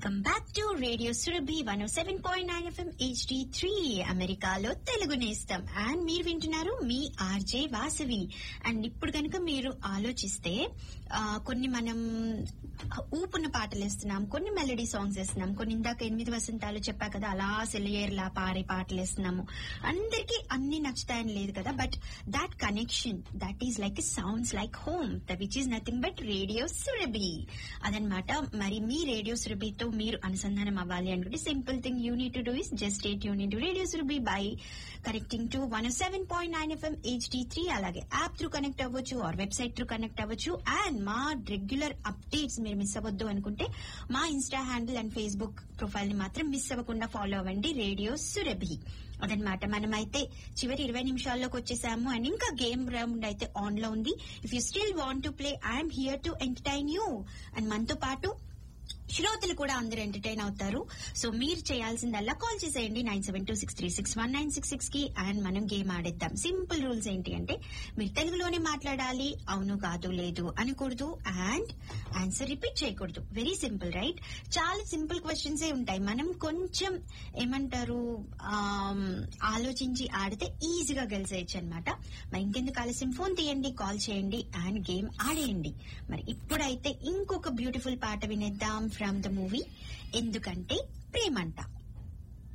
welcome back to radio Surabhi one seven point nine FM HD three అమెరికాలో తెలుగు నేస్తం and మీరు వింటున్నారు మీ ఆర్జే వాసవి అండ్ ఇప్పుడు కనుక మీరు ఆలోచిస్తే ఆ, కొన్ని మనం ఊపున్న పాటలు వేస్తున్నాం కొన్ని మెలడీ సాంగ్స్ వేస్తున్నాం కొన్ని ఇందాక ఎనిమిది వసంతాలు చెప్పా కదా అలా సెలయేర్లా పారే పాటలు వేస్తున్నాము అందరికీ అన్ని నచ్చుతాయని లేదు కదా but that connection that is like sounds like home which is nothing but radio Surabhi అదనమాట మరి మీ రేడియో సురభితో మీరు అనుసంధానం అవ్వాలి అనుకుంటే simple thing you need to do is just stay యూన్ to radio Surabhi by connecting to one seven point nine FM HD three అలాగే యాప్ త్రూ కనెక్ట్ అవ్వచ్చు ఆర్ వెబ్సైట్ త్రూ కనెక్ట్ అవ్వచ్చు అండ్ మా రెగ్యులర్ అప్డేట్స్ మీరు miss అవ్వద్దు అనుకుంటే మా Insta handle and Facebook profile ని మాత్రం మిస్ అవ్వకుండా ఫాలో అవ్వండి రేడియో సురభి అదనమాట మనమైతే చివరి ఇరవై నిమిషాల్లోకి వచ్చేసాము అండ్ ఇంకా గేమ్ రౌండ్ అయితే ఆన్ లో ఉంది if you still want to play I'm here to entertain you and మనతో పాటు శ్రోతలు కూడా అందరూ ఎంటర్టైన్ అవుతారు సో మీరు చేయాల్సిందల్లా కాల్ చేసేయండి nine seven two six three six one nine six six కి అండ్ మనం గేమ్ ఆడేద్దాం సింపుల్ రూల్స్ ఏంటి అంటే మీరు తెలుగులోనే మాట్లాడాలి అవును కాదు లేదు అనకూడదు అండ్ ఆన్సర్ రిపీట్ చేయకూడదు వెరీ సింపుల్ రైట్ చాలా సింపుల్ క్వశ్చన్స్ ఏ ఉంటాయి మనం కొంచెం ఏమంటారు ఆమ్, ఆలోచించి ఆడితే ఈజీగా గెలిసేయచ్చు అనమాట మరి ఇంకెందుకు ఆలస్యం ఫోన్ తీయండి కాల్ చేయండి అండ్ గేమ్ ఆడేయండి మరి ఇప్పుడైతే ఇంకొక బ్యూటిఫుల్ పాట వినేద్దాం ఫ్రమ్ ద మూవీ ఎందుకంటే ప్రేమంట